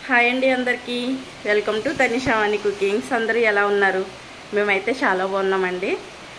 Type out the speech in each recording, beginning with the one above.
hi అండి అందరికీ welcome to తనిషావాణి cookings అందరూ ఎలా ఉన్నారు మేమైతే చాలా బాగున్నామండి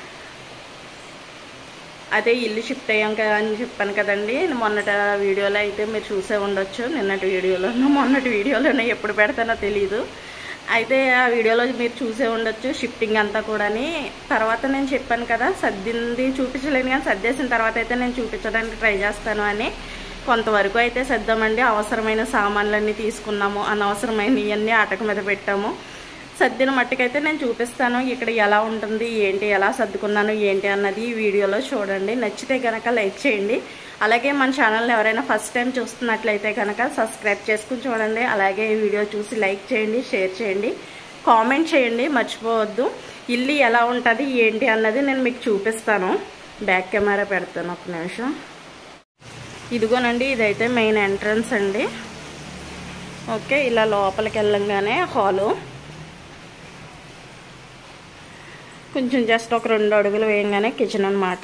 అదే ఇల్లు షిఫ్ట్ అయ్యాం కదా అని చెప్పాను కదండి మొన్నటి వీడియోలో అయితే మీరు చూసే ఉండొచ్చు నిన్నటి వీడియోలోనో మొన్నటి వీడియోలోనో ఎప్పుడు పెడతానో తెలియదు అయితే ఆ వీడియోలో మీరు చూసే ఉండొచ్చు షిఫ్టింగ్ అంతా కూడాని తర్వాత నేను చెప్పాను కదా సర్దింది చూపించలేను కానీ సర్దేసిన తర్వాత అయితే నేను చూపించడానికి ట్రై చేస్తాను అని కొంతవరకు అయితే సర్దామండి అవసరమైన సామాన్లన్నీ తీసుకున్నాము అనవసరమైన ఇవన్నీ ఆటక మీద పెట్టాము సర్దిన మట్టుకైతే నేను చూపిస్తాను ఇక్కడ ఎలా ఉంటుంది ఏంటి ఎలా సర్దుకున్నాను ఏంటి అన్నది ఈ వీడియోలో చూడండి నచ్చితే కనుక లైక్ చేయండి అలాగే మన ఛానల్ని ఎవరైనా ఫస్ట్ టైం చూస్తున్నట్లయితే కనుక సబ్స్క్రైబ్ చేసుకుని చూడండి అలాగే ఈ వీడియో చూసి లైక్ చేయండి షేర్ చేయండి కామెంట్ చేయండి మర్చిపోవద్దు ఇల్లు ఎలా ఉంటుంది ఏంటి అన్నది నేను మీకు చూపిస్తాను బ్యాక్ కెమెరా పెడతాను ఒక నిమిషం ఇదిగోనండి ఇదైతే మెయిన్ ఎంట్రన్స్ అండి ఓకే ఇలా లోపలికి వెళ్ళంగానే హాలు కొంచెం జస్ట్ ఒక రెండు అడుగులు వేయంగానే కిచెన్ అనమాట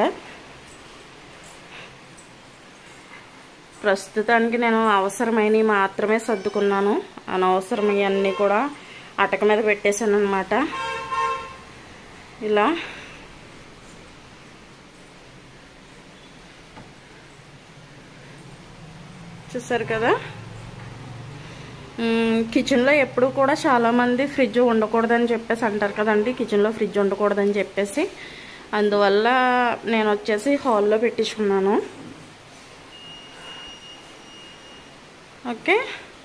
ప్రస్తుతానికి నేను అవసరమైనవి మాత్రమే సర్దుకున్నాను అనవసరమైనవన్నీ కూడా అటక మీద పెట్టేశాను అనమాట ఇలా చూసారు కదా కిచెన్లో ఎప్పుడు కూడా చాలామంది ఫ్రిడ్జ్ ఉండకూడదని చెప్పేసి అంటారు కదండి కిచెన్లో ఫ్రిడ్జ్ ఉండకూడదని చెప్పేసి అందువల్ల నేను వచ్చేసి హాల్లో పెట్టించుకున్నాను ఓకే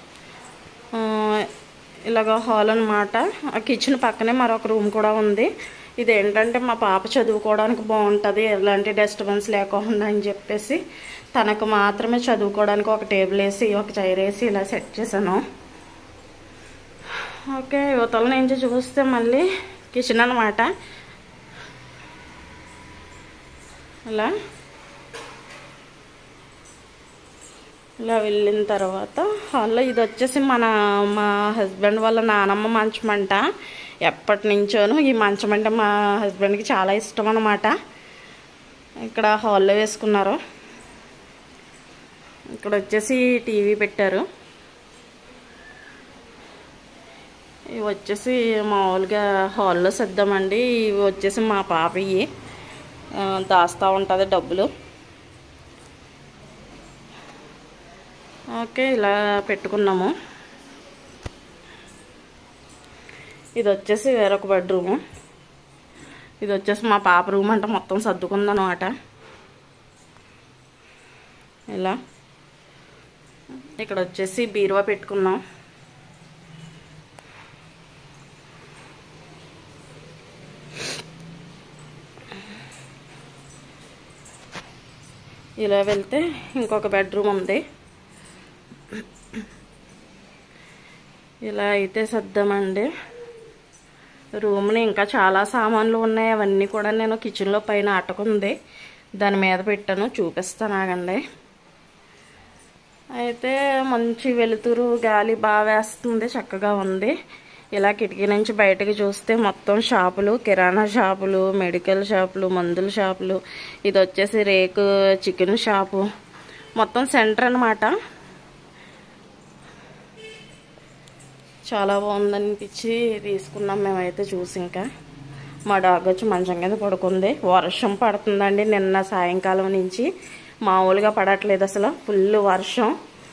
ఇలాగ హాల్ అనమాట ఆ కిచెన్ పక్కనే మరొక రూమ్ కూడా ఉంది ఇది ఏంటంటే మా పాప చదువుకోవడానికి బాగుంటుంది ఎలాంటి డిస్టర్బెన్స్ లేకుండా అని చెప్పేసి తనకు మాత్రమే చదువుకోవడానికి ఒక టేబుల్ వేసి ఒక చైర్ వేసి ఇలా సెట్ చేశాను ఓకే యువతల నుంచి చూస్తే మళ్ళీ కిచెన్ అనమాట ఇలా ఇలా వెళ్ళిన తర్వాత హాల్లో ఇది వచ్చేసి మన మా హస్బెండ్ వాళ్ళ నానమ్మ మంచం అంట ఎప్పటి నుంచోను ఈ మంచం అంటే మా హస్బెండ్కి చాలా ఇష్టం అనమాట ఇక్కడ హాల్లో వేసుకున్నారు ఇక్కడ వచ్చేసి టీవీ పెట్టారు ఇవి వచ్చేసి మామూలుగా హాల్లో సర్దామండి ఇవి వచ్చేసి మా పాప ఇవి దాస్తూ ఉంటుంది డబ్బులు ఓకే ఇలా పెట్టుకున్నాము ఇది వచ్చేసి వేరొక బెడ్రూము ఇది వచ్చేసి మా పాప రూమ్ అంటే మొత్తం సర్దుకుందనమాట ఇలా ఇక్కడ వచ్చేసి బీరువా పెట్టుకున్నాం ఇలా వెళ్తే ఇంకొక బెడ్రూమ్ ఉంది ఇలా అయితే సర్దామండి రూమ్ని ఇంకా చాలా సామాన్లు ఉన్నాయి అవన్నీ కూడా నేను కిచెన్లో పైన అటకుంది దాని మీద పెట్టాను చూపిస్తాను ఆగండి అయితే మంచి వెలుతురు గాలి బాగా వేస్తుంది చక్కగా ఉంది ఇలా కిటికీ నుంచి బయటకు చూస్తే మొత్తం షాపులు కిరాణా షాపులు మెడికల్ షాపులు మందుల షాపులు ఇది వచ్చేసి రేకు చికెన్ షాపు మొత్తం సెంటర్ అనమాట చాలా బాగుందనిపించి తీసుకున్నాం మేమైతే చూసి ఇంకా మా డాగ్ వచ్చి మంచం కింద పడుకుంది వర్షం పడుతుందండి నిన్న సాయంకాలం నుంచి మామూలుగా పడట్లేదు అసలు ఫుల్ వర్షం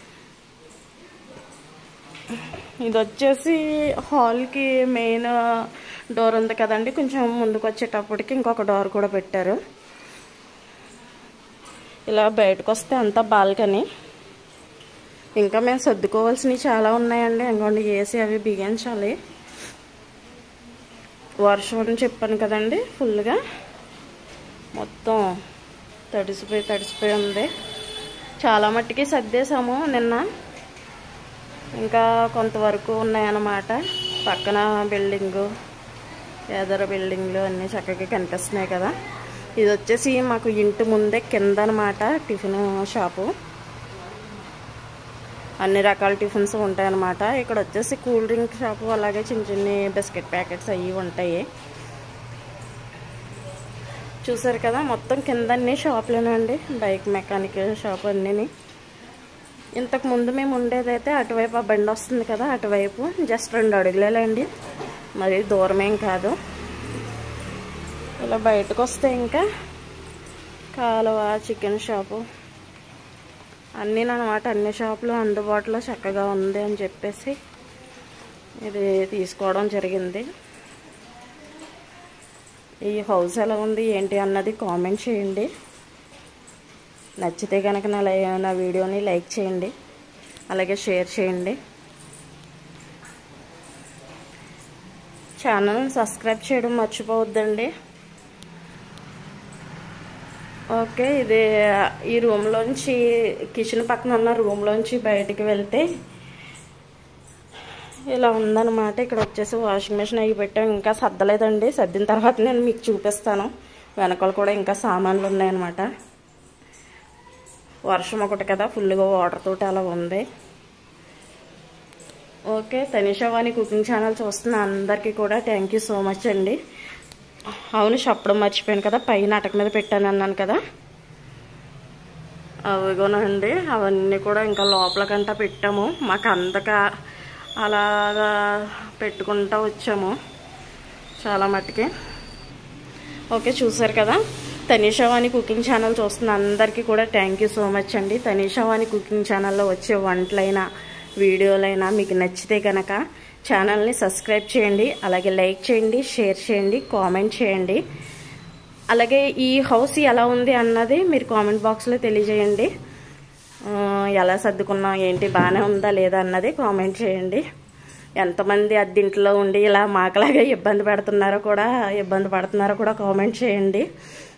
ఇది వచ్చేసి హాల్కి మెయిన్ డోర్ ఉంది కదండి కొంచెం ముందుకు వచ్చేటప్పటికి ఇంకొక డోర్ కూడా పెట్టారు ఇలా బయటకు వస్తే అంతా బాల్కనీ ఇంకా మేము సర్దుకోవాల్సినవి చాలా ఉన్నాయండి ఇంకోండి ఏసీ అవి బిగించాలి వర్షం అని చెప్పాను కదండి ఫుల్గా మొత్తం తడిసిపోయి తడిసిపోయి ఉంది చాలా మట్టికి సర్దేశాము నిన్న ఇంకా కొంతవరకు ఉన్నాయన్నమాట పక్కన బిల్డింగు ఎదర బిల్డింగ్లు అన్నీ చక్కగా కనిపిస్తున్నాయి కదా ఇది వచ్చేసి మాకు ఇంటి ముందే కింద అనమాట టిఫిన్ షాపు అన్ని రకాల టిఫిన్స్ ఉంటాయన్నమాట ఇక్కడ వచ్చేసి కూల్ డ్రింక్ షాపు అలాగే చిన్న చిన్న బిస్కెట్ ప్యాకెట్స్ అవి ఉంటాయి చూసారు కదా మొత్తం కింద అన్ని షాపులేనండి బైక్ మెకానిక్ షాప్ అన్నీ ఇంతకు ముందు మేము ఉండేదైతే అటువైపు ఆ బండి వస్తుంది కదా అటువైపు జస్ట్ రెండు అడుగులేలండి మరి దూరమేం కాదు ఇలా బయటకు వస్తే ఇంకా కాలువ చికెన్ షాపు అన్నీ అనమాట అన్ని షాపులు అందుబాటులో చక్కగా ఉంది అని చెప్పేసి ఇది తీసుకోవడం జరిగింది ఈ హౌస్ ఎలా ఉంది ఏంటి అన్నది కామెంట్ చేయండి నచ్చితే కనుక నా లై నా వీడియోని లైక్ చేయండి అలాగే షేర్ చేయండి ఛానల్ని సబ్స్క్రైబ్ చేయడం మర్చిపోవద్దండి ఓకే ఇది ఈ రూమ్లోంచి కిచెన్ పక్కన ఉన్న రూమ్లోంచి బయటికి వెళ్తే ఇలా ఉందన్నమాట ఇక్కడ వచ్చేసి వాషింగ్ మిషన్ అవి పెట్టాం ఇంకా సర్దలేదండి సర్దిన తర్వాత నేను మీకు చూపిస్తాను వెనకాల కూడా ఇంకా సామాన్లు ఉన్నాయన్నమాట వర్షం ఒకటి కదా ఫుల్గా వాటర్ తోటి అలా ఉంది ఓకే తనిషావాణి కుకింగ్ ఛానల్ చూస్తున్న అందరికీ కూడా థ్యాంక్ యూ సో మచ్ అండి అవును చెప్పడం మర్చిపోయాను కదా పైన అటక మీద పెట్టాను అన్నాను కదా అవిగోనండి అవన్నీ కూడా ఇంకా లోపలకంటా పెట్టాము మాకు అంతగా అలాగా పెట్టుకుంటా వచ్చాము చాలా మట్టుకి ఓకే చూసారు కదా తనీషావాణి కుకింగ్ ఛానల్ చూస్తున్న అందరికీ కూడా థ్యాంక్ యూ సో మచ్ అండి తనీషావాణి కుకింగ్ ఛానల్లో వచ్చే వంటలైనా వీడియోలైనా మీకు నచ్చితే కనుక ఛానల్ని సబ్స్క్రైబ్ చేయండి అలాగే లైక్ చేయండి షేర్ చేయండి కామెంట్ చేయండి అలాగే ఈ హౌస్ ఎలా ఉంది అన్నది మీరు కామెంట్ బాక్స్లో తెలియజేయండి ఎలా సర్దుకున్నాం ఏంటి బాగానే ఉందా లేదా అన్నది కామెంట్ చేయండి ఎంతమంది అద్దీంట్లో ఉండి ఇలా మాకలాగా ఇబ్బంది పెడుతున్నారో కూడా ఇబ్బంది పడుతున్నారో కూడా కామెంట్ చేయండి